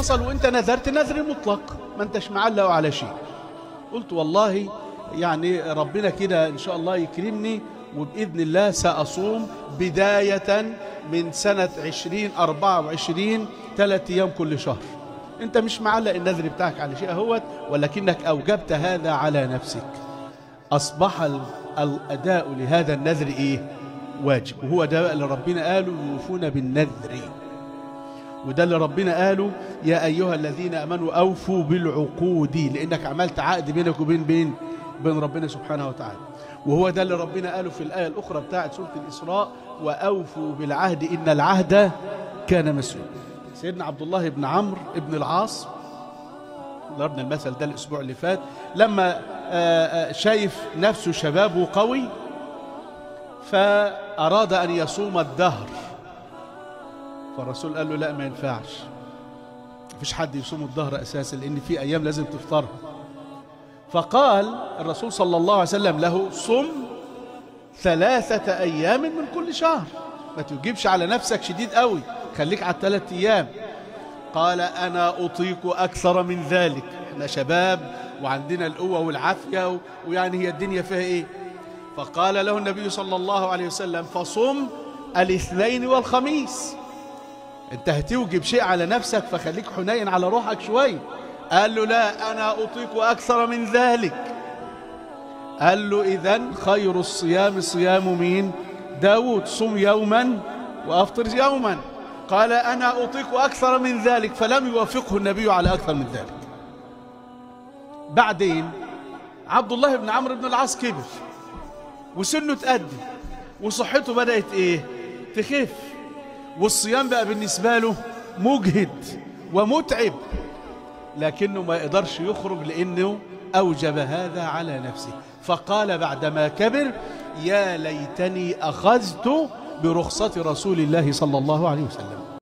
حصل وانت نذرت نذر مطلق ما انتش معلق على شيء قلت والله يعني ربنا كده ان شاء الله يكرمني وبإذن الله سأصوم بداية من سنة عشرين أربعة وعشرين ثلاثة أيام كل شهر أنت مش معلق النذر بتاعك على شيء اهوت ولكنك أوجبت هذا على نفسك أصبح ال- الأداء لهذا النذر إيه واجب وهو ده اللي ربنا قاله يوفون بالنذر وده اللي ربنا قاله يا أيها الذين أمنوا أوفوا بالعقود لأنك عملت عقد بينك وبين بين بين ربنا سبحانه وتعالى وهو ده اللي ربنا قاله في الآية الأخرى بتاعت سورة الإسراء وأوفوا بالعهد إن العهد كان مسؤولا سيدنا عبد الله بن عمرو بن العاص ضربنا المثل ده الأسبوع اللي فات لما آه، آه، شايف نفسه شبابه قوي فأراد أن يصوم الدهر فالرسول قال له لا ما ينفعش مفيش حد يصوم الظهر اساسا لان في ايام لازم تفطرها فقال الرسول صلى الله عليه وسلم له صم ثلاثة أيام من كل شهر ما تجيبش على نفسك شديد قوي خليك على الثلاث أيام قال أنا أطيق أكثر من ذلك احنا شباب وعندنا القوة والعافية و- ويعني هي الدنيا فيها إيه فقال له النبي صلى الله عليه وسلم فصم الاثنين والخميس انت هتوجب شيء على نفسك فخليك حنين على روحك شوية قال له لا أنا أطيق أكثر من ذلك قال له إذن خير الصيام صيام مين داود صم يوما وأفطر يوما قال أنا أطيق أكثر من ذلك فلم يوافقه النبي على أكثر من ذلك بعدين عبد الله بن عمرو بن العاص كبر وسنه تقدم وصحته بدأت إيه تخف والصيام بقى بالنسبة له مجهد ومتعب لكنه ما يقدرش يخرج لأنه أوجب هذا على نفسه فقال بعدما كبر يا ليتني أخذت برخصة رسول الله صلى الله عليه وسلم